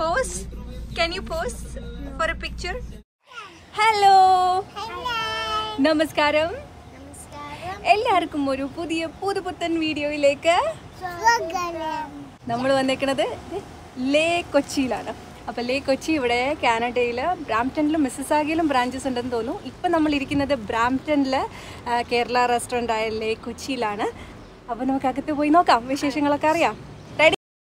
pose? Can you pose for a picture? Hello നമസ്കാരം എല്ലാവർക്കും ഒരു പുതിയ പുതുപുത്തൻ വീഡിയോയിലേക്ക് നമ്മൾ വന്നേക്കണത് ലേ കൊച്ചിയിലാണ് അപ്പോൾ ലേ കൊച്ചി ഇവിടെ കാനഡയിൽ ബ്രാംപ്ടണിലും മിസ്സസാഗിയിലും ബ്രാഞ്ചസ് ഉണ്ടെന്ന് തോന്നുന്നു ഇപ്പം നമ്മൾ ഇരിക്കുന്നത് ബ്രാംപ്ടണിൽ കേരള റെസ്റ്റോറൻ്റ് ആയ ലേ കൊച്ചിയിലാണ് അപ്പോൾ നമുക്ക് അകത്ത് പോയി നോക്കാം വിശേഷങ്ങളൊക്കെ അറിയാം ready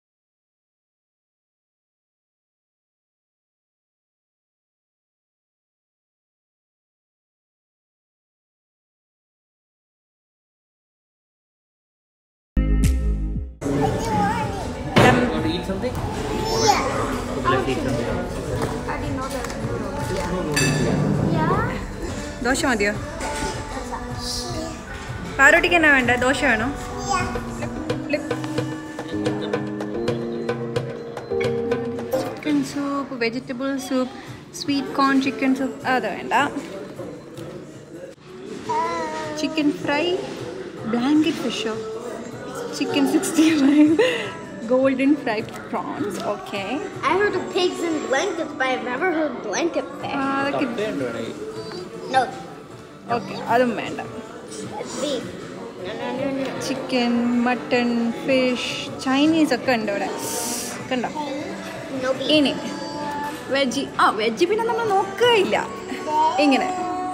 Want to eat something? Okay, let's eat something. Dosa മതിയോ പാരോട്ടിക്ക് എന്നാ വേണ്ട ദോശ വേണോ chicken soup vegetable soup sweet corn chicken soup അത് വേണ്ട ചിക്കൻ ഫ്രൈ ബ്ലാങ്കറ്റ് ഫിഷോ chicken sixty five golden fry prawns okay I heard of pigs in blankets, but I've never heard blanket fish. അതൊക്കെ Kaffe ഉണ്ടോ ഇവിടെ? No, okay അതും വേണ്ട it's beef. No, no, no, no. Chicken mutton fish Chinese ഒക്കെ ഉണ്ട് ഇവിടെ കണ്ടോ No beef. ഇനി വെജ് ആ വെജ് പിന്നെ നമ്മൾ നോക്കുകയില്ല ഇങ്ങനെ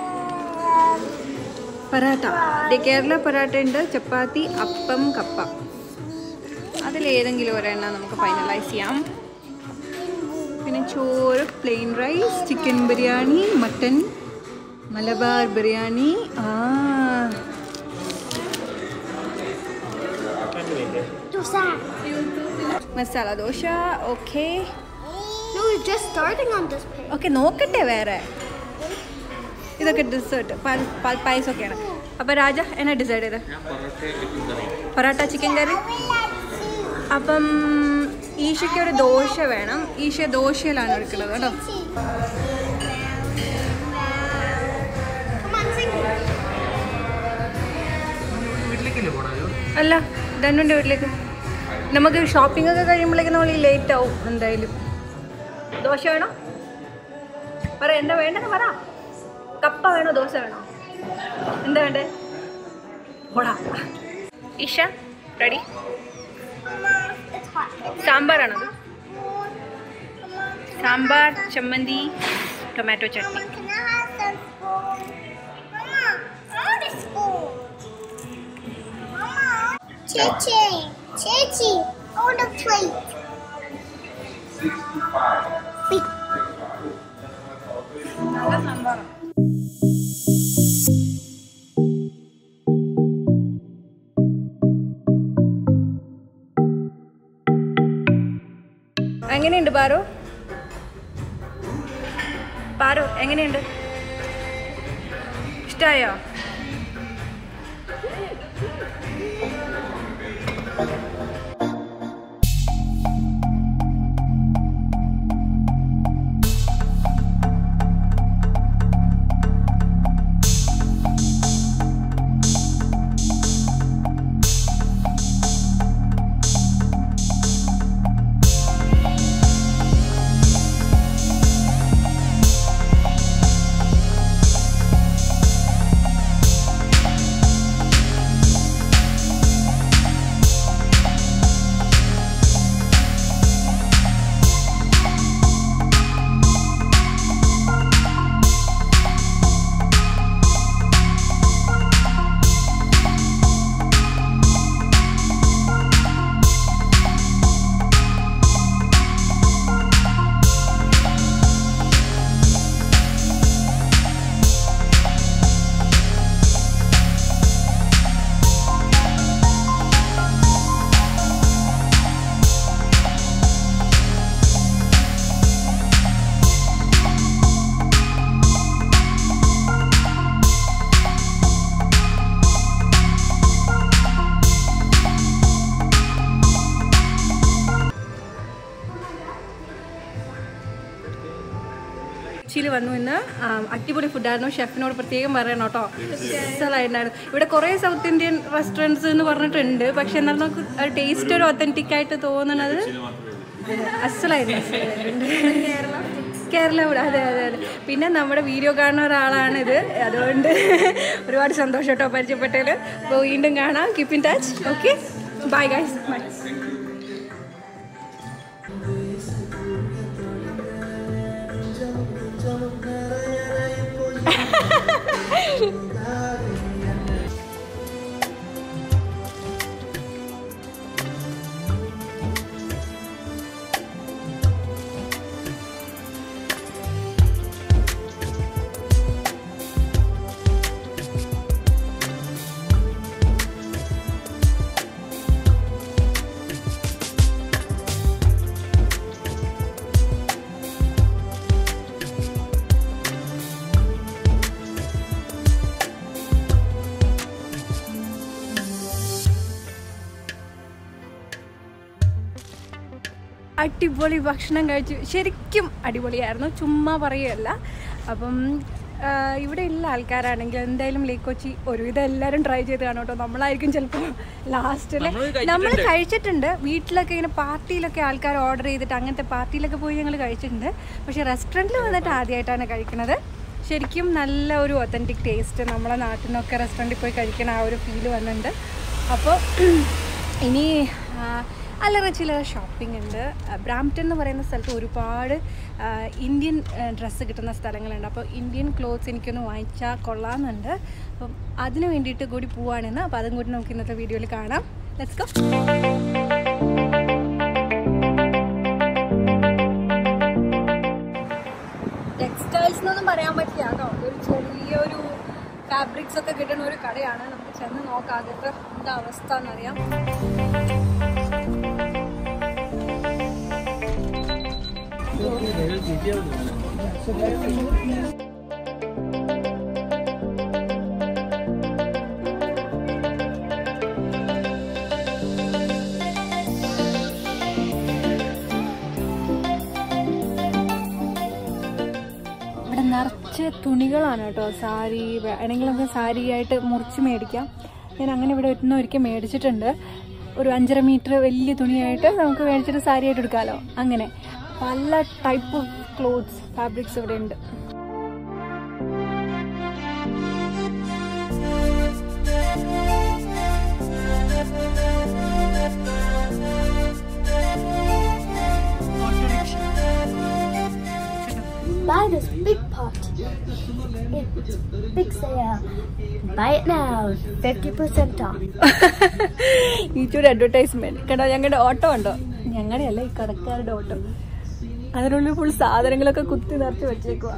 പറാട്ട ദേ കേരള പറാട്ട ഉണ്ട് ചപ്പാത്തി അപ്പം കപ്പ അതിലേതെങ്കിലും ഒരെണ്ണം നമുക്ക് ഫൈനലൈസ് ചെയ്യാം പിന്നെ ചോറ് plain rice chicken biryani mutton Malabar biryani ആ Dosa. Masala dosa okay No, we're just starting on this page. Okay നോക്കട്ടെ വേറെ ഇതൊക്കെ ഡെസേർട്ട് പാൽ പാൽ പായസമൊക്കെയാണ് അപ്പോൾ രാജ എന്നാ ഡിസൈഡ് ചെയ്ത് ഞാൻ parotta chicken curry parotta chicken curry appam ഈശയ്ക്ക് ഒരു ദോശ വേണം ഈശ ദോശയിലാണ് എടുക്കുന്നത് കേട്ടോ Come on, sing. വീട്ടിലേക്കല്ലേ പോണത് അല്ല ധനുവിൻ്റെ വീട്ടിലേക്ക് നമുക്ക് ഷോപ്പിംഗ് ഒക്കെ കഴിയുമ്പോഴേക്കും നമ്മൾ ഈ ലേറ്റ് ആവും എന്തായാലും ദോശ വേണോ പറ എന്താ വേണ്ടെന്ന് പറ കപ്പ വേണോ ദോശ വേണോ എന്താ വേണ്ടേ ഓടാ ഈശ റെഡി It's hot. സാമ്പാറാണത് സാമ്പാർ ചമ്മന്തി tomato chutney Can I have some spoon? Mama, I want a spoon. Mama. Chichi. Chichi. I want a plate. എങ്ങനെയുണ്ട് പാറു പാറു എങ്ങനെയുണ്ട് ഇഷ്ടമായോ കൊച്ചിയിൽ വന്നു ഇന്ന് ആ, അടിപൊളി ഫുഡായിരുന്നു ഷെഫിനോട് പ്രത്യേകം പറയണം കേട്ടോ സ്ഥലമായിട്ടുണ്ടായിരുന്നു ഇവിടെ കുറേ സൗത്ത് ഇന്ത്യൻ റെസ്റ്റോറൻറ്റ്സ് എന്ന് പറഞ്ഞിട്ടുണ്ട് പക്ഷെ എന്നാൽ നമുക്ക് ടേസ്റ്റ് ഒരു ഒത്തൻറ്റിക് ആയിട്ട് തോന്നുന്നത് നിൽക്കുന്നത് അസലായിരുന്നു അസലായിട്ടുണ്ട് കേരള ഇവിടെ അതെ അതെ അതെ പിന്നെ നമ്മുടെ വീഡിയോ കാണുന്ന ഒരാളാണിത് അതുകൊണ്ട് ഒരുപാട് സന്തോഷം കേട്ടോ പരിചയപ്പെട്ടതിൽ അപ്പോൾ വീണ്ടും കാണാം keep in touch okay bye guys bye അടിപൊളി ഭക്ഷണം കഴിച്ചു ശരിക്കും അടിപൊളിയായിരുന്നു ചുമ്മാ പറയുകയല്ല അപ്പം ആ, ഇവിടെ ഉള്ള ആൾക്കാരാണെങ്കിൽ എന്തായാലും ലേക്ക് കൊച്ചി ഒരുവിധം എല്ലാവരും ട്രൈ ചെയ്ത് കാണും കേട്ടോ നമ്മളായിരിക്കും ചിലപ്പോൾ ലാസ്റ്റിൽ നമ്മൾ കഴിച്ചിട്ടുണ്ട് വീട്ടിലൊക്കെ ഇങ്ങനെ പാർട്ടിയിലൊക്കെ ആൾക്കാർ ഓർഡർ ചെയ്തിട്ട് അങ്ങനത്തെ പാർട്ടിയിലൊക്കെ പോയി ഞങ്ങൾ കഴിച്ചിട്ടുണ്ട് പക്ഷേ റെസ്റ്റോറൻറ്റിൽ വന്നിട്ട് ആദ്യമായിട്ടാണ് കഴിക്കുന്നത് ശരിക്കും നല്ല ഒരു ഒത്തൻറ്റിക് ടേസ്റ്റ് നമ്മളെ നാട്ടിൽ നിന്നൊക്കെ റെസ്റ്റോറൻറ്റിൽ പോയി കഴിക്കണ ആ ഒരു ഫീല് വന്നിട്ടുണ്ട് അപ്പോൾ ഇനി ആ, അല്ലറ ചില്ലറ ഷോപ്പിംഗ് ഉണ്ട് ആ, ബ്രാംപ്റ്റൺ എന്ന് പറയുന്ന സ്ഥലത്ത് ഒരുപാട് ആ, ഇന്ത്യൻ ഡ്രസ്സ് കിട്ടുന്ന സ്ഥലങ്ങളുണ്ട് അപ്പോൾ ഇന്ത്യൻ ക്ലോത്ത്സ് എനിക്കൊന്ന് വാങ്ങിച്ചാൽ കൊള്ളാമെന്നുണ്ട് അപ്പം അതിന് വേണ്ടിയിട്ട് കൂടി പോവാണെന്ന് അപ്പോൾ അതും കൂടി നമുക്ക് ഇന്നത്തെ വീഡിയോയിൽ കാണാം ലെറ്റ്സ് ഗോ ടെക്സ്റ്റൈൽസ് എന്നൊന്നും പറയാൻ പറ്റില്ല കേട്ടോ ഒരു ചെറിയൊരു ഫാബ്രിക്സ് ഒക്കെ കിട്ടുന്ന ഒരു കടയാണ് നമുക്ക് ചെന്ന് നോക്കാം അകത്ത് എന്താ അവസ്ഥ എന്നറിയാം ഇവിടെ നിറച്ച് തുണികളാണ് കേട്ടോ സാരി വേണമെങ്കിൽ നമുക്ക് സാരി ആയിട്ട് മുറിച്ച് മേടിക്കാം ഞാൻ അങ്ങനെ ഇവിടെ ഒന്നും ഒരിക്കൽ മേടിച്ചിട്ടുണ്ട് ഒരു അഞ്ചര മീറ്റർ വലിയ തുണിയായിട്ട് നമുക്ക് മേടിച്ചിട്ട് സാരി ആയിട്ട് എടുക്കാമല്ലോ അങ്ങനെ പല ടൈപ്പ് ഓഫ് ക്ലോത്ത്സ് ഫാബ്രിക്സ് ഇവിടെ ഉണ്ട് Buy this big pot. It's big sale. Buy it now. 50% off. YouTube advertisement കണ്ടോ ഞങ്ങളുടെ ഓട്ടോ ഉണ്ടോ ഞങ്ങളുടെ അല്ല ഈ കടക്കാരുടെ ഓട്ടോ അതിനുള്ളിൽ ഫുൾ സാധനങ്ങളൊക്കെ കുത്തി നിറച്ച് വെച്ചേക്കുക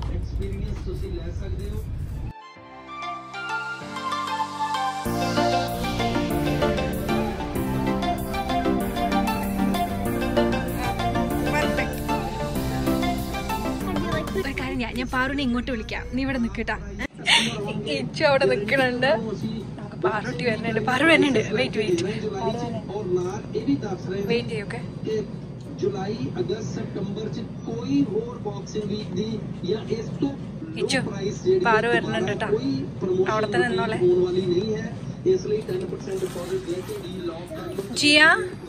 ഒരു കാര്യം ഞാൻ ഞാൻ പാറുവിനെ ഇങ്ങോട്ട് വിളിക്കാം നീ ഇവിടെ നിൽക്കട്ടാ ഇച്ചു അവിടെ നിൽക്കണുണ്ട് നമുക്ക് പാറുട്ടി വരുന്നുണ്ട് പാറു വരുന്നുണ്ട് വെയിറ്റ് വെയിറ്റ് വെയിറ്റ് ചെയ്യൊക്കെ ਜੁਲਾਈ ਅਗਸਤ ਸਤੰਬਰ ਚ ਕੋਈ ਹੋਰ ਬਾਕਸਿੰਗ ਵੀਕ ਦੀ ਜਾਂ ਇਸ ਤੋਂ ഇച്ചു പാറു വരുന്നുണ്ട് കേട്ടാ അവിടെ തന്നെ നിന്നോളെ ਹੋਣ ਵਾਲੀ ਨਹੀਂ ਹੈ ਇਸ ਲਈ 10% ਡਿਪੋਜ਼ਿਟ ਦੇ ਕੇ ਹੀ ਲੌਕ ਕਰ ਲਓ ജിയ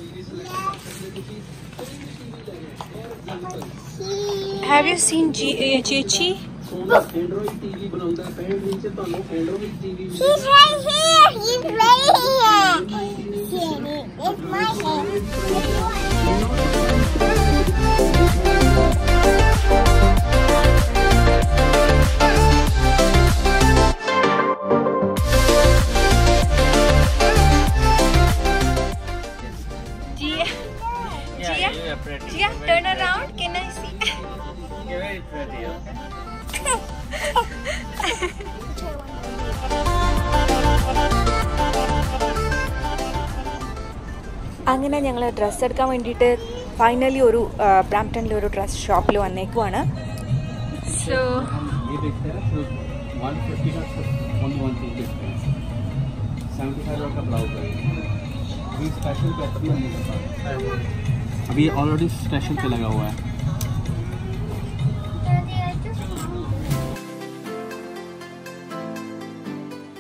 ഹാവ് യു സീൻ ചേച്ചി ਐਂਡਰੋਇਡ ਟੀਵੀ ਬਣਾਉਂਦਾ 65 ਇੰਚ ਤੁਹਾਨੂੰ Android TV He's right here. He's right here. Here, it's my hand. Gia Yeah, Gia? you are pretty. Gia turn around can I see You're very pretty, okay? അങ്ങനെ ഞങ്ങൾ dress എടുക്കാൻ വേണ്ടിയിട്ട് finally ഒരു ബ്രാംപ്ടണിലെ ഒരു dress ഷോപ്പിൽ വന്നേക്കുവാണ് so ये देखते हैं तो 150 का only one thing difference 75 dollar का ब्लाउज है अभी स्पेशल पे अभी नहीं करता अभी ऑलरेडी स्पेशल पे लगा हुआ है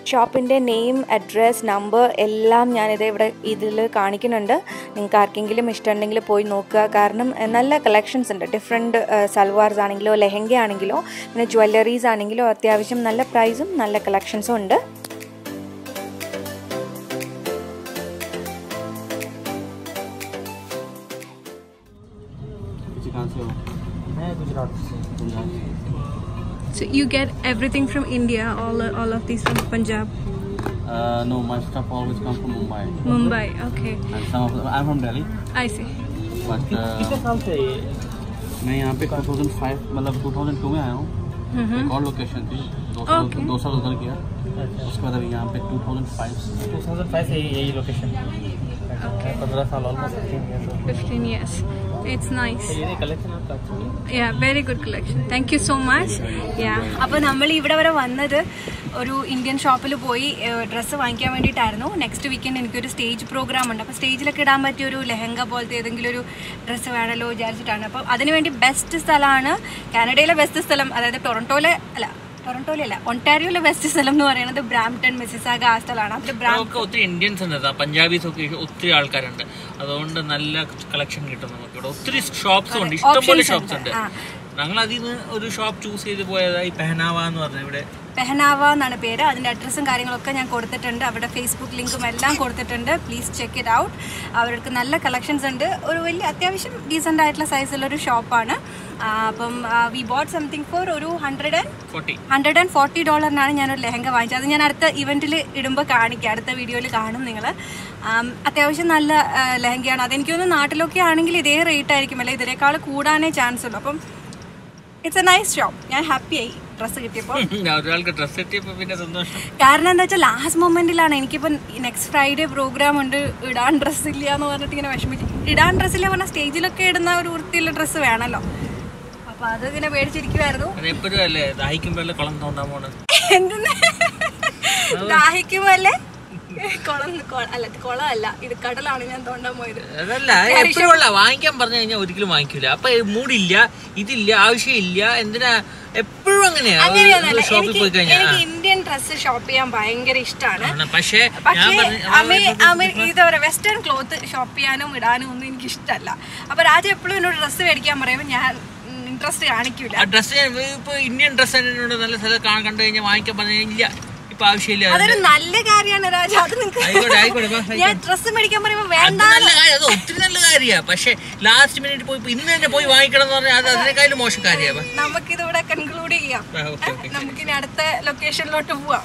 ഷോപ്പിൻ്റെ നെയിം അഡ്രസ് നമ്പർ എല്ലാം ഞാനിത് ഇവിടെ ഇതിൽ കാണിക്കുന്നുണ്ട് നിങ്ങൾക്ക് ആർക്കെങ്കിലും ഇഷ്ടമുണ്ടെങ്കിൽ പോയി നോക്കുക കാരണം എഹ്, നല്ല കളക്ഷൻസ് ഉണ്ട് ഡിഫറെൻറ്റ് സൽവാർസ് ആണെങ്കിലോ ലെഹങ്ക ആണെങ്കിലോ പിന്നെ ജ്വല്ലറീസ് ആണെങ്കിലോ അത്യാവശ്യം നല്ല പ്രൈസും നല്ല കളക്ഷൻസും ഉണ്ട് किसी कहाँ से हो मैं गुजरात से Punjab So you get everything from India, all all of these from Punjab, uh, no my stuff always come from Mumbai Mumbai. Okay, and some of them, I'm from Delhi I see. but कितने uh, साल से ये मैं यहाँ पे 2005 मतलब 2002 में आया हूँ Mm-hmm. एक और लोकेशन थी दो साल Okay. दो साल उधर किया अच्छा उसके बाद अभी यहाँ पे 2005 से टू थाउजेंड फाइव से यही लोकेशन पंद्रह साल almost fifteen years 15 years. It's nice. ये कलेक्शन आपका अच्छा है yeah very good collection thank you so much yeah അപ്പോൾ നമ്മൾ ഇവിടെ വരെ വന്നത് ഒരു ഇന്ത്യൻ ഷോപ്പിൽ പോയി ഡ്രസ്സ് വാങ്ങിക്കാൻ വേണ്ടിയിട്ടായിരുന്നു നെക്സ്റ്റ് വീക്കെൻഡ് എനിക്കൊരു സ്റ്റേജ് പ്രോഗ്രാം ഉണ്ട് അപ്പോൾ സ്റ്റേജിലൊക്കെ ഇടാൻ പറ്റിയ ഒരു ലെഹങ്ക പോലത്തെ ഏതെങ്കിലും ഒരു ഡ്രസ്സ് വേണമല്ലോ വിചാരിച്ചിട്ടാണ് അപ്പോൾ അതിനുവേണ്ടി ബെസ്റ്റ് സ്ഥലമാണ് കാനഡയിലെ ബെസ്റ്റ് സ്ഥലം അതായത് ടൊറൻറ്റോയിലെ അല്ല ടൊറൻറ്റോയിലല്ല ഒണ്ടാരിയോയിലെ ബെസ്റ്റ് സ്ഥലം എന്ന് പറയുന്നത് ബ്രാംപ്ടൺ മിസിസാഗ ആ സ്ഥലമാണ് അതിൽ ബ്രാം നമുക്ക് ഒത്തിരി ഇന്ത്യൻസ് ഉണ്ട് കേട്ടോ. പഞ്ചാബീസ് ഒക്കെ ഒത്തിരി ആൾക്കാരുണ്ട് അതുകൊണ്ട് നല്ല കളക്ഷൻ കിട്ടും നമുക്ക് ഇവിടെ ഒത്തിരി ഷോപ്സ് ഉണ്ട് ഇഷ്ടംപോലെ Options ഷോപ്സ് ഉണ്ട്. ഉണ്ട് ആ. ഞങ്ങൾ അതിൽ നിന്ന് ഒരു ഷോപ്പ് ചൂസ് ചെയ്ത് പോയതായി പെഹനാവ എന്ന് പറഞ്ഞ ഇവിടെ പെഹനാവ എന്നാണ് പേര് അതിൻ്റെ അഡ്രസ്സും കാര്യങ്ങളൊക്കെ ഞാൻ കൊടുത്തിട്ടുണ്ട് അവരുടെ ഫേസ്ബുക്ക് ലിങ്കും എല്ലാം കൊടുത്തിട്ടുണ്ട് പ്ലീസ് ചെക്ക് ഇറ്റ് ഔട്ട് അവർക്ക് നല്ല കളക്ഷൻസ് ഉണ്ട് ഒരു വലിയ അത്യാവശ്യം ഡീസൻ്റ് ആയിട്ടുള്ള സൈസുള്ളൊരു ഷോപ്പാണ് അപ്പം വി ബോട്ട് സംതിങ് ഫോർ ഒരു hundred and forty hundred and forty ഡോളറിനാണ് ഞാനൊരു ലെഹങ്ക വാങ്ങിച്ചത് അത് ഞാൻ അടുത്ത ഇവൻറ്റിൽ ഇടുമ്പോൾ കാണിക്കാം അടുത്ത വീഡിയോയിൽ കാണും നിങ്ങൾ അത്യാവശ്യം നല്ല ആ, ലെഹങ്കയാണ് അതെനിക്ക് തോന്നുന്നു നാട്ടിലൊക്കെ ആണെങ്കിൽ ഇതേ റേറ്റ് ആയിരിക്കും അല്ലെ ഇതിനേക്കാൾ കൂടാനേ ചാൻസ് ഉള്ളൂ അപ്പം ഇറ്റ്സ് എ നൈസ് ഷോപ്പ് ഞാൻ ഹാപ്പിയായി ഡ്രസ്സ് കിട്ടിയപ്പോൾ ഒരാൾക്ക് ഡ്രസ്സ് എത്തിയപ്പോൾ പിന്നെ സന്തോഷം കാരണം എന്താ വെച്ചാൽ ലാസ്റ്റ് മൊമെന്റിലാണ് എനിക്കിപ്പോൾ നെക്സ്റ്റ് ഫ്രൈഡേ പ്രോഗ്രാം ഉണ്ട് ഇടാൻ ഡ്രസ്സ് ഇല്ല എന്ന് പറഞ്ഞിട്ട് ഇങ്ങനെ വിഷമിച്ചു ഇടാൻ ഡ്രസ്സില്ല പറഞ്ഞാൽ സ്റ്റേജിലൊക്കെ ഇടുന്ന ഒരു വൃത്തിയുള്ള ഡ്രസ്സ് വേണമല്ലോ അപ്പൊ അത് ഇങ്ങനെ മേടിച്ചിരിക്കുമായിരുന്നു അത് എപ്പോഴും അല്ലേ ദാഹിക്കുമ്പോഴല്ലേ കുളം തോന്നാൻ പോണത് എന്തെന്ന് ദാഹിക്കുമ്പോ അല്ലേ കുളം കൊ- അല്ല കുളമല്ല ഇത് കടലാണ് ഞാൻ തോണ്ടാൻ പോയത് അതല്ല എപ്പോഴും ഉള്ള വാങ്ങിക്കാൻ പറഞ്ഞു കഴിഞ്ഞാൽ ഒരിക്കലും വാങ്ങിക്കൂല അപ്പൊ മൂടില്ല ഇതില്ല ആവശ്യമില്ല എന്തിനാ എപ്പോഴും അങ്ങനെയാ അങ്ങനെയൊന്നല്ല ഷോപ്പിൽ എനിക്ക് പോയി കഴിഞ്ഞാൽ എനിക്ക് ഇന്ത്യൻ ഡ്രസ്സ് ഷോപ്പ് ചെയ്യാൻ ഭയങ്കര ഇഷ്ടമാണ് പക്ഷേ ഞാൻ പക്ഷേ പറഞ്ഞ അമേ അമേ ഇതാ പറയാ വെസ്റ്റേൺ ക്ലോത്ത് ഷോപ്പ് ചെയ്യാനും ഇടാനും ഒന്നും എനിക്ക് ഇഷ്ടമല്ല അപ്പൊ രാജ എപ്പോഴും എന്നോട് ഡ്രസ്സ് മേടിക്കാൻ പറയുമ്പോൾ ഞാൻ ഇൻട്രസ്റ്റ് കാണിക്കൂല ആ ഡ്രസ്സ് ഇപ്പൊ ഇന്ത്യൻ ഡ്രസ്സ് എന്നോട് നല്ല സ്ഥലം കാണാൻ കണ്ടു കഴിഞ്ഞാൽ വാങ്ങിക്കാൻ പറഞ്ഞു കഴിഞ്ഞാൽ ഇപ്പൊ ആവശ്യമില്ല അതൊരു നല്ല കാര്യമാണ് രാജ അത് ആയിക്കോട്ടെ, ആയിക്കോട്ടെ, വാ, നിങ്ങൾക്ക് ഞാൻ ഡ്രസ്സ് മേടിക്കാൻ പറയുമ്പോൾ അത് വേണ്ട നല്ല കാര്യം അത് ഒത്തിരി നല്ല കാര്യമാണ് പക്ഷെ ലാസ്റ്റ് മിനിറ്റ് പോയി ഇപ്പൊ ഇന്ന് തന്നെ പോയി വാങ്ങിക്കണം എന്ന് പറഞ്ഞാൽ അത് അതിനേക്കാളും മോശം കാര്യമാണ് നമുക്കിതിവിടെ കൺക്ലൂഡ് ചെയ്യാം ഓക്കെ ഓക്കെ നമുക്കിനി അടുത്ത ലൊക്കേഷനിലോട്ട് പോവാം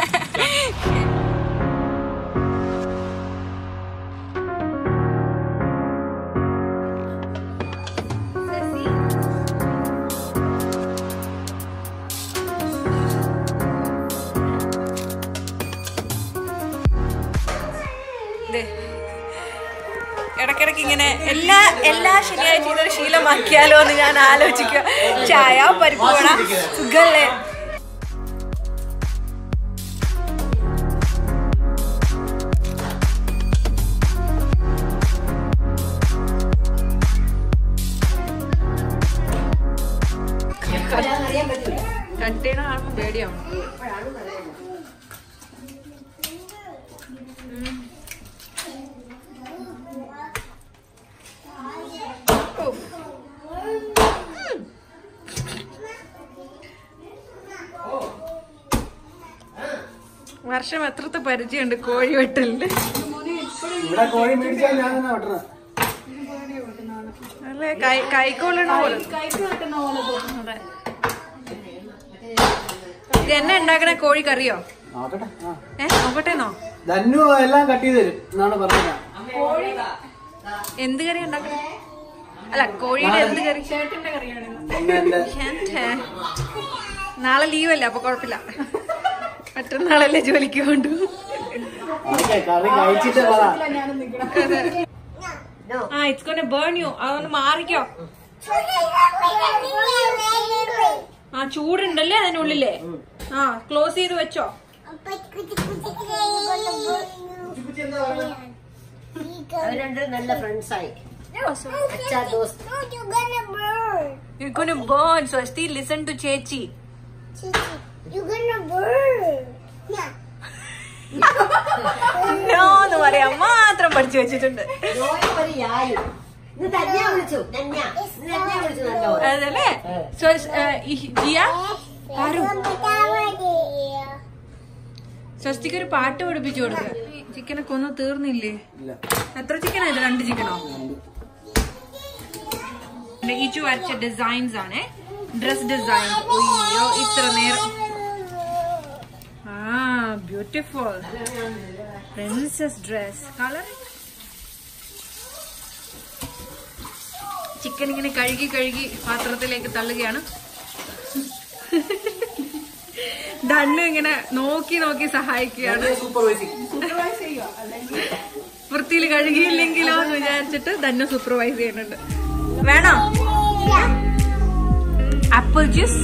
ദേ, ഇടയ്ക്കിടയ്ക്ക് ഇങ്ങനെ എല്ലാ എല്ലാ ശനിയാഴ്ച ഇതൊരു ശീലമാക്കിയാലോ എന്ന് ഞാൻ ആലോചിക്കുക ചായ പരിപ്പ് വട സുഖല്ലേ കട്ട് ചെയ്യണ കാണുമ്പോൾ പേടിയാവും വർഷം എത്രത്തെ പരിചയമുണ്ട് കോഴി വെട്ടലില് ഇവിടെ കോഴി മേടിച്ചാൽ ഞാൻ തന്നെ വെട്ടണം അല്ലേ കൈ കൈക്കൊള്ളണ പോലെ അതെ ഇത് എന്നെ ഉണ്ടാക്കണ കോഴി കറിയോ നോക്കട്ടെ ആ ഏ നോക്കട്ടെന്നോ ധന്നു എല്ലാം കട്ട് ചെയ്ത് തരും എന്നാണ് പറഞ്ഞത് എന്ത് കറി ഉണ്ടാക്കണേ അല്ല കോഴിയുടെ എന്ത് കറി ചേട്ടന്റെ കറിയാണ് പിന്നെ എന്റെ ചേട്ടൻ നാളെ ലീവല്ലേ അപ്പൊ കുഴപ്പമില്ല മറ്റന്നാളല്ലേ ജോലിക്ക് കൊണ്ടു ഓക്കെ കറി കഴിച്ചിട്ട് പറ ആ ഇറ്റ്സ് ഗോണ ബേൺ യു അതൊന്ന് മാറിക്കോ ആ ചൂടുണ്ടല്ലേ അതിനുള്ളിലെ ആ ക്ലോസ് ചെയ്ത് വെച്ചോ അവരുടെ നല്ല ഫ്രണ്ട്സായി അച്ഛാ ദോസ്ത് You're gonna burn, so still listen to Chechi. You're gonna burn. Yeah. No എന്ന് പറയാൻ മാത്രം പഠിച്ചു വെച്ചിട്ടുണ്ട് നോയ ഒരു യായി ഇന്ന് തന്നെ വിളിച്ചു തന്നെ ഇന്ന് തന്നെ വിളിച്ചു നല്ലോ അതല്ലേ സോ ജിയ ആരും സ്വസ്തിക്ക് ഒരു പാട്ട് പഠിപ്പിച്ചു കൊടുക്ക ചിക്കനൊക്കെ ഒന്നും തീർന്നില്ലേ ഇല്ല എത്ര ചിക്കനാ ഇത് രണ്ട് ചിക്കനോ പിന്നെ ഈച്ചു വരച്ച ഡിസൈൻസ് ആണ് ഡ്രസ് ഡിസൈൻ അയ്യോ ഇത്ര നേരം ആ beautiful princess dress colour chicken ഇങ്ങനെ കഴുകി കഴുകി പാത്രത്തിലേക്ക് തള്ളുകയാണ് ദണ്ണു ഇങ്ങനെ നോക്കി നോക്കി സഹായിക്കുകയാണ് സൂപ്പർവൈസിങ് വൃത്തിയിൽ കഴുകിയില്ലെങ്കിലോ എന്ന് വിചാരിച്ചിട്ട് തന്നെ സൂപ്പർവൈസ് ചെയ്യുന്നുണ്ട് വേണോ ആപ്പിൾ ജ്യൂസ്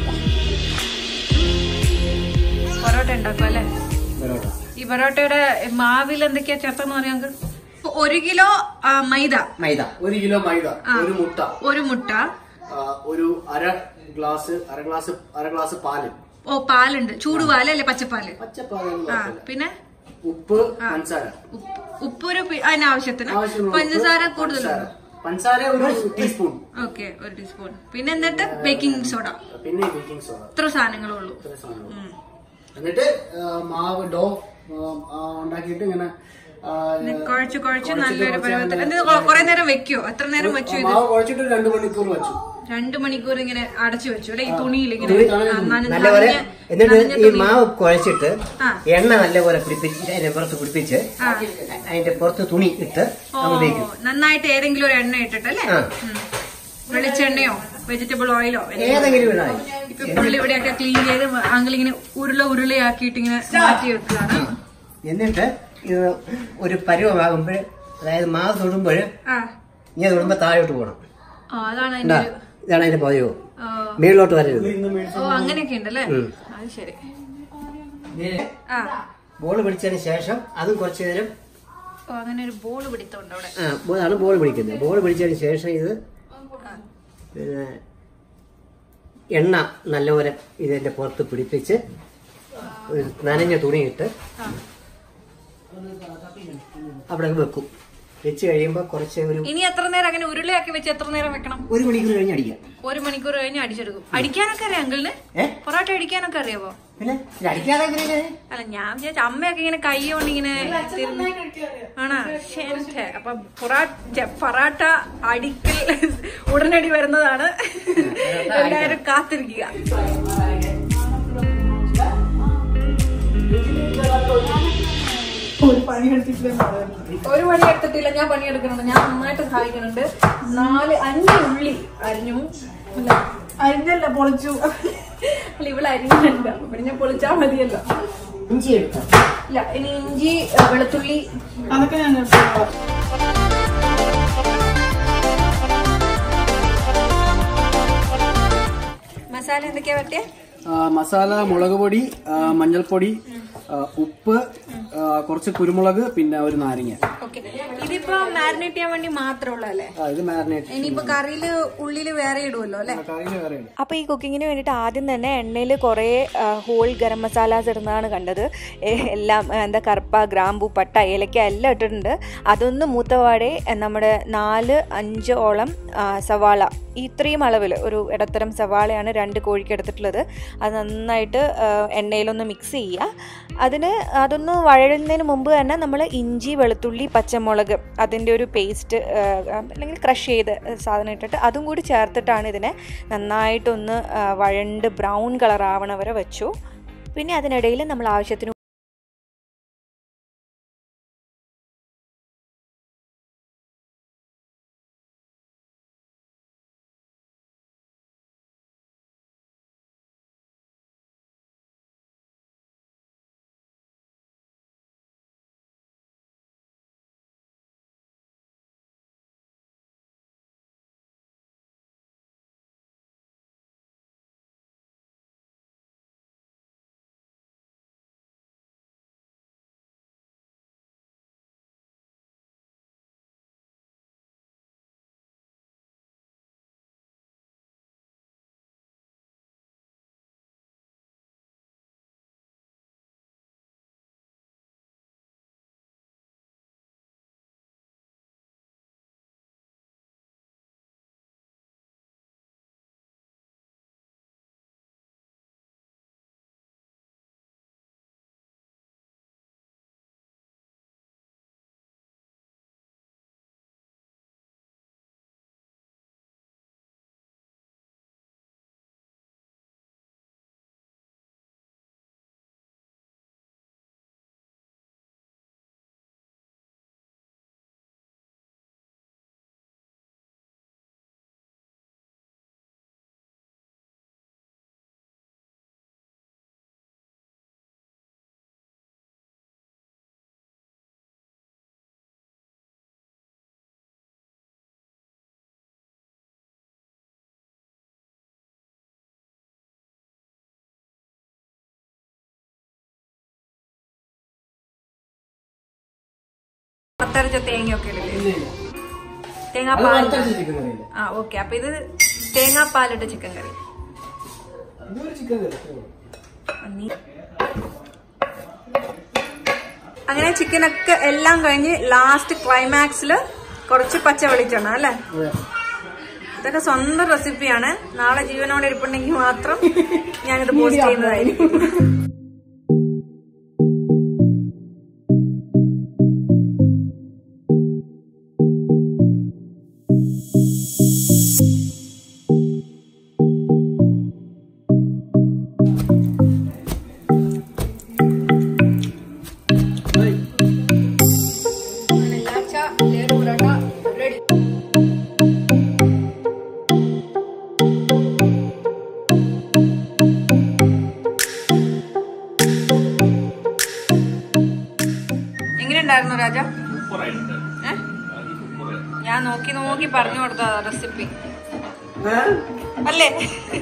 പൊറോട്ട ഉണ്ടാക്കും അല്ലേ ഈ പൊറോട്ടയുടെ മാവിൽ എന്തൊക്കെയാ ചേർത്തെന്ന് പറയാം ഒരു കിലോ ആ, മൈദ മൈദ ഒരു കിലോ മൈദ ഒരു മുട്ട ഒരു മുട്ട ആ, ഒരു അര ഗ്ലാസ് അര ഗ്ലാസ് അര ഗ്ലാസ് പാല് ഓ പാലുണ്ട് ചൂടുപാല് അല്ലെ പച്ചപ്പാല് പച്ചപ്പാലൊന്നും ആ കുഴപ്പമില്ല. പിന്നെ ഉപ്പ് പഞ്ചസാര ഉപ്പ് ഉപ്പൊരു പി- അതിനാവശ്യത്തിന് ആവശ്യമുള്ള ഉപ്പ്, പഞ്ചസാര കൂടുതലുണ്ടോ പഞ്ചസാര. പഞ്ചസാര ഒരു ടീസ്പൂൺ ഓക്കെ ഒരു ടീസ്പൂൺ പിന്നെ എന്നിട്ട് ബേക്കിംഗ് സോഡ പിന്നെ ബേക്കിംഗ് സോഡ ഇത്ര സാധനങ്ങളേ ഉള്ളൂ ഇത്ര സാധനങ്ങൾ എന്നിട്ട് ആ, മാവ് ഡോ ആ, ഉണ്ടാക്കിയിട്ട് ഇങ്ങനെ ആ, കുഴച്ച് കുഴച്ച് കുഴച്ചിട്ട് നല്ലൊരു കുറച്ച് പരുവത്തിൽ നല്ല- എന്ത് കുറെ നേരം വെക്കോ എത്ര നേരം വെച്ചു ഇത് മാവ് കുഴച്ചിട്ട് ഒരു രണ്ട് മണിക്കൂർ വെച്ചു രണ്ടു മണിക്കൂർ ഇങ്ങനെ അടച്ചു വെച്ചു അല്ലെ ഈ തുണിയിൽ ഇങ്ങനെ തുണി ആ, നന- നല്ലപോലെ നനഞ്ഞ- എന്നിട്ട് നനഞ്ഞ ഈ തുണി. മാവ് കുഴച്ചിട്ട് ആ. എണ്ണ നല്ലപോലെ പിടിപ്പിച്ച് അതിന്റെ പുറത്ത് പിടിപ്പിച്ച് ആ. അതിന്റെ പുറത്ത് തുണി ഇട്ട് ഓ നമ്മൾ തേക്കും നന്നായിട്ട് ഏതെങ്കിലും ഒരു എണ്ണ ഇട്ടിട്ട് അല്ലേ ആ. ഉം. വെളിച്ചെണ്ണയോ വെജിറ്റബിൾ ഓയിലോ ഏതെങ്കിലും ഇടാം ഇപ്പൊ പുള്ളി ഇവിടെയൊക്കെ ക്ലീൻ ചെയ്ത് അങ്കിൾ ഇങ്ങനെ ഉരുള ഉരുളയാക്കിയിട്ട് ഇങ്ങനെ മാറ്റി വെക്കുകയാണ് എന്നിട്ട് ഇത് ഒരു പരുവമാകുമ്പോൾ അതായത് മാവ് തൊടുമ്പോൾ ആ ഇങ്ങനെ തൊടുമ്പോൾ താഴോട്ട് പോകണം ആ, അതാണ് അതിന്റെ ഉണ്ടാ ഒരു ഇതാണ് അതിന്റെ പതിവ് ആ, മേളിലോട്ട് വരരുത് ഓ അങ്ങനെയൊക്കെ ഉണ്ടല്ലേ ഉം. അത് ശരി ഇതിന് ആ ബോൾ പിടിച്ചതിന് ശേഷം അതും കുറച്ച് നേരം ഓ അങ്ങനെ ഒരു ബോൾ പിടിത്തമുണ്ട് അവിടെ ആ അതാണ് ബോൾ പിടിക്കുന്നത് ബോൾ പിടിച്ചതിന് ശേഷം ഇത് പിന്നെ എണ്ണ നല്ലപോലെ ഇതിന്റെ പുറത്ത് പിടിപ്പിച്ച് ഒരു നനഞ്ഞ തുണിയിട്ട് അവിടെ വെക്കും വെച്ച് കഴിയുമ്പോൾ കുറച്ച് ഒരു ഇനി എത്ര നേരം അങ്ങനെ ഉരുളയാക്കി വെച്ച് എത്ര നേരം വെക്കണം ഒരു മണിക്കൂർ കഴിഞ്ഞ് അടിക്കാം ഒരു മണിക്കൂർ കഴിഞ്ഞ് അടിച്ചെടുക്കും അടിക്കാനൊക്കെ അറിയാം അങ്കിളിന് ഏ പൊറോട്ട അടിക്കാനൊക്കെ അറിയാവോ പിന്നെ ഇത് അടിക്കാതെ എങ്ങനെയാ? അല്ല ഞാൻ വിചാരിച്ച അമ്മയൊക്കെ ഇങ്ങനെ കൈ കൊണ്ട് ഇങ്ങനെ തിരുമ്മി- ആണോ ശരി അപ്പൊ പൊറാട്ട പൊറാട്ട അടിക്കൽ ഉടനടി വരുന്നതാണ് എല്ലാവരും കാത്തിരിക്കുക ഒരു പണി എടുത്തിട്ടില്ല ഞാൻ പണിയെടുക്കുന്നുണ്ട് ഞാൻ നന്നായിട്ട് സഹായിക്കുന്നുണ്ട് നാല് അഞ്ച് ഉള്ളി അരിഞ്ഞു അല്ല അരിഞ്ഞല്ല പൊളിച്ചു അല്ല ഇവിടെ അരിഞ്ഞുണ്ട് അപ്പൊ പിന്നെ ഞാൻ പൊളിച്ചാൽ മതിയല്ലോ ഇഞ്ചി എടുക്കാം ഇല്ല ഇനി ഇഞ്ചി ഏ, വെളുത്തുള്ളി അതൊക്കെ ഞാൻ മസാല എന്തൊക്കെയാ പറ്റേ ആ, മസാല മുളക് പൊടി ആ, മഞ്ഞൾപ്പൊടി ആ, ഉപ്പ് ആ, കുറച്ച് കുരുമുളക് പിന്നെ ഒരു നാരങ്ങ ഓക്കെ ഇതിപ്പോ മാരിനേറ്റ് ചെയ്യാൻ വേണ്ടി മാത്രമുള്ളതല്ലേ ആ, ഇത് മാരിനേറ്റ് ഇനിയിപ്പോ കറിയില് ഉള്ളില് വേറെ ഇടുമല്ലോ അല്ലെ കറിയിൽ വേറെ ഉണ്ട് അപ്പോൾ ഈ കുക്കിങ്ങിന് വേണ്ടിയിട്ട് ആദ്യം തന്നെ എണ്ണയിൽ കുറേ ഹോൾ ഗരം മസാലാസ് ഇടുന്നതാണ് കണ്ടത് ഏ, എല്ലാം ആ, എന്താ കറുപ്പ ഗ്രാമ്പു പട്ട ഏലക്ക എല്ലാം ഇട്ടിട്ടുണ്ട് അതൊന്ന് മൂത്തവാടെ ആ, നമ്മുടെ നാല് അഞ്ചോളം ആ, സവാള ഈ ഇത്രയും അളവിൽ ഒരു ഇടത്തരം സവാളയാണ് രണ്ട് കോഴിക്ക് എടുത്തിട്ടുള്ളത് അത് നന്നായിട്ട് ആ, എണ്ണയിലൊന്ന് മിക്സ് ചെയ്യുക അതിന് അതൊന്ന് വഴഴുന്നതിന് മുമ്പ് തന്നെ നമ്മൾ ഇഞ്ചി വെളുത്തുള്ളി പച്ചമുളക് അതിൻ്റെ ഒരു പേസ്റ്റ് അല്ലെങ്കിൽ ക്രഷ് ചെയ്ത് സാധനം ഇട്ടിട്ട് അതും കൂടി ചേർത്തിട്ടാണ് ഇതിനെ നന്നായിട്ടൊന്ന് ആ, വഴണ്ട് ബ്രൗൺ കളർ ആവണ വരെ വെച്ചു പിന്നെ അതിനിടയിൽ നമ്മൾ ആവശ്യത്തിന് വറുത്തരച്ച തേങ്ങയൊക്കെ ഇല്ലേ ഇല്ല ഇല്ല അത് തേങ്ങാപ്പാൽ വറുത്തരച്ച ചിക്കൻ കറിയില്ല ആ ഓക്കെ അപ്പൊ ഇത് തേങ്ങാപ്പാലിട്ട ചിക്കൻ കറി ഇതൊരു ചിക്കൻ കറി നീ- അങ്ങനെ ചിക്കനൊക്കെ എല്ലാം കഴിഞ്ഞ് ലാസ്റ്റ് ക്ലൈമാക്സിൽ കുറച്ച് പച്ച വെളിച്ചെണ്ണ അല്ലേ അതെ ഇതൊക്കെ സ്വന്തം റെസിപ്പിയാണ് നാളെ ജീവനോടെ ഇരിപ്പുണ്ടെങ്കിൽ മാത്രം ഞാനിത് പോസ്റ്റ് ചെയ്യുന്നതായിരിക്കും എങ്ങനെയുണ്ടായിരുന്നു രാജ ഏ? ഞാൻ നോക്കി നോക്കി പറഞ്ഞു കൊടുത്തതാ റെസിപ്പി അല്ലേ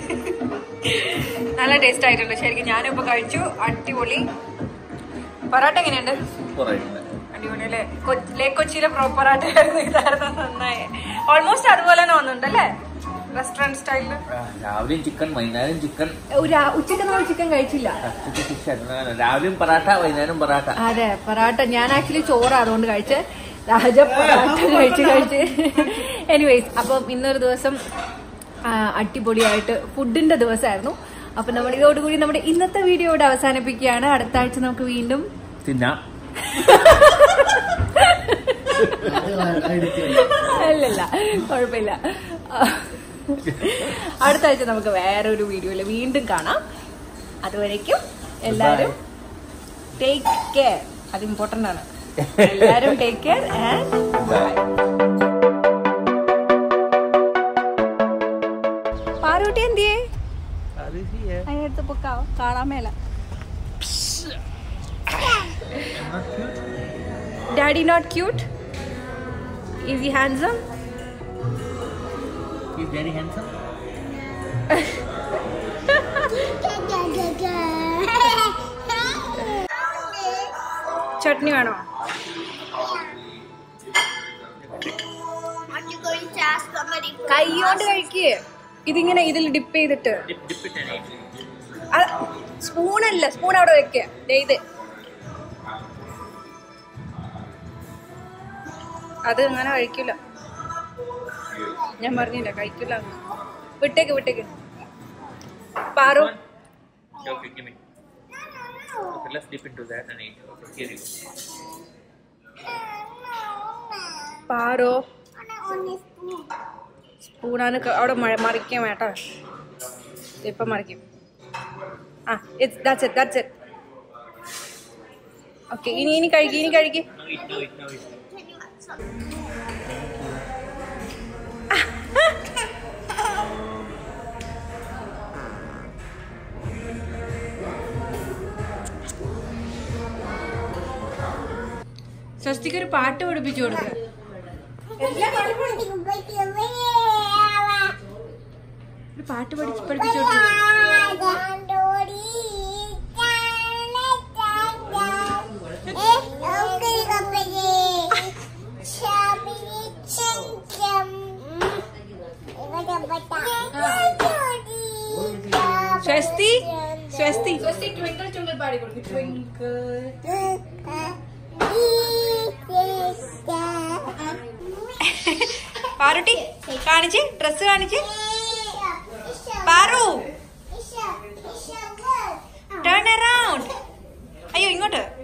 നല്ല ടേസ്റ്റ് ആയിട്ടുണ്ട് ശരിക്കും ഞാനിപ്പോ കഴിച്ചു അടിപൊളി പൊറോട്ട എങ്ങനെയുണ്ട് അടിപൊളി അല്ലേ കൊ- ലേ കൊച്ചിയിലെ പ്രോപ്പർ ആയിട്ടായിരുന്നു ഇതായിരുന്നു നന്നായി ഓൾമോസ്റ്റ് അതുപോലെ തന്നെ വന്നിട്ടുണ്ട് അല്ലേ റെസ്റ്റോറന്റ് സ്റ്റൈലില് രാവിലെയും ചിക്കൻ വൈകുന്നേരം ചിക്കൻ ഉച്ചക്ക് നമ്മൾ ചിക്കൻ കഴിച്ചില്ല രാവിലെയും പൊറാട്ട വൈകുന്നേരം പൊറാട്ട അതെ പൊറാട്ട ഞാൻ ആക്ച്വലി ചോറ് അതുകൊണ്ട് കഴിച്ച് രാജ പൊറാട്ട കഴിച്ച് കഴിച്ച് എനിവേസ് അപ്പം ഇന്നൊരു ദിവസം ആ, അടിപൊളിയായിട്ട് ഫുഡിന്റെ ദിവസമായിരുന്നു അപ്പൊ നമ്മൾ ഇതോടുകൂടി നമ്മുടെ ഇന്നത്തെ വീഡിയോ ഇവിടെ അവസാനിപ്പിക്കുകയാണ് അടുത്ത ആഴ്ച നമുക്ക് വീണ്ടും തിന്നാം അല്ലല്ല കുഴപ്പമില്ല അടുത്ത ആഴ്ച നമുക്ക് വേറൊരു വീഡിയോയിൽ വീണ്ടും കാണാം അതുവരേക്കും എല്ലാരും ടേക്ക് കെയർ അത് ഇമ്പോർട്ടന്റ് ആണ് എല്ലാരും ടേക്ക് കെയർ ആൻഡ് ബൈ പാറൂട്ടി എന്തിയേ അതിനടുത്ത് പൊക്കാവോ കാണാൻ മേല daddy not cute is he handsome He's very handsome. Chutney വേണോ Are you going to ask somebody? കൈയോണ്ട് കഴിക്കേ ഇതിങ്ങനെ ഇതിൽ ഡിപ്പ് ചെയ്തിട്ട് Dip, dip it in it. സ്പൂണല്ല സ്പൂൺ അവിടെ വെക്ക ദേ ഇത് അത് അങ്ങനെ കഴിക്കില്ല ഞാൻ പറഞ്ഞില്ല കഴിക്കില്ല അങ്ങനെ. വിട്ടേക്ക് വിട്ടേക്ക് Paru Okay, give me. Okay, let's dip into that and eat. Okay, here you go. പാറോ സ്പൂണാണ് ക- അവിടെ മ- മറിക്കാൻ വേട്ടോ ഇപ്പം മറിക്കും ആ it's that's it that's it okay ഇനി ഇനി കഴിക്കും ഇനി കഴിക്കും Now eat, now eat, now eat. സ്വസ്തിക്ക് ഒരു പാട്ട് പഠിപ്പിച്ചു കൊടുക്കുക ഒരു പാട്ട് പഠിച്ച് പഠിപ്പിച്ചു കൊടുക്കുക സ്വസ്തി സ്വസ്തി സ്വസ്തി ട്വിങ്കിൾ ട്വിങ്കിൾ പാടി കൊടുക്കും ട്വിങ്കിൾ പാറുട്ടി കാണിച്ച് ഡ്രസ് കാണിച്ച് പാറു ടേൺ അറൗണ്ട് അയ്യോ ഇങ്ങോട്ട്